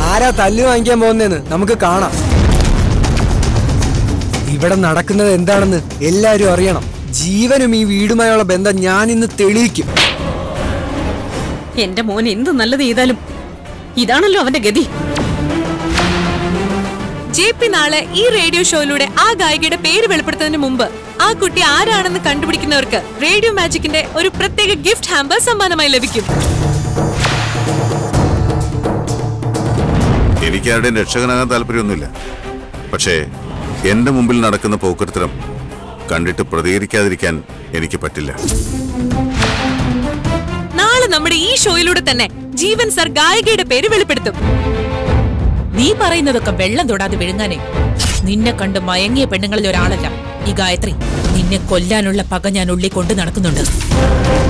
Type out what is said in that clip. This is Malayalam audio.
ആരാ തല്ല് വാങ്ങിക്കാൻ പോകുന്നതെന്ന് നമുക്ക് കാണാം ഇവിടെ നടക്കുന്നത് എന്താണെന്ന് എല്ലാരും അറിയണം ജീവനും ഈ വീടുമായുള്ള ബന്ധം ഞാൻ ഇന്ന് തെളിയിക്കും എന്റെ മോൻ എന്ത് നല്ലത് ചെയ്താലും ഇതാണല്ലോ അവന്റെ ഗതി ജെ പി നാളെ ഈ റേഡിയോ ഷോയിലൂടെ ആ ഗായികയുടെ പേര് വെളിപ്പെടുത്തുന്നതിന് മുമ്പ് ആ കുട്ടി ആരാണെന്ന് കണ്ടുപിടിക്കുന്നവർക്ക് റേഡിയോ മാജിക്കിന്റെ ഒരു പ്രത്യേക ഗിഫ്റ്റ് ഹാമ്പർ സമ്മാനമായി ലഭിക്കും എനിക്ക് ആരുടെയും രക്ഷകനാകാൻ താല്പര്യമൊന്നുമില്ല പക്ഷേ എന്റെ മുമ്പിൽ നടക്കുന്ന പോക്കൃത്തരം കണ്ടിട്ട് പ്രതികരിക്കാതിരിക്കാൻ എനിക്ക് പറ്റില്ല നാളെ നമ്മുടെ ഈ ഷോയിലൂടെ തന്നെ ജീവൻ സർ ഗായികയുടെ പേര് വെളിപ്പെടുത്തും നീ പറയുന്നതൊക്കെ വെള്ളം തൊടാതെ വിഴുങ്ങാനേ നിന്നെ കണ്ട് മയങ്ങിയ പെണ്ണുങ്ങളിൽ ഒരാളല്ല ഈ ഗായത്രി നിന്നെ കൊല്ലാനുള്ള പക ഞാൻ ഉള്ളിൽ കൊണ്ട് നടക്കുന്നുണ്ട്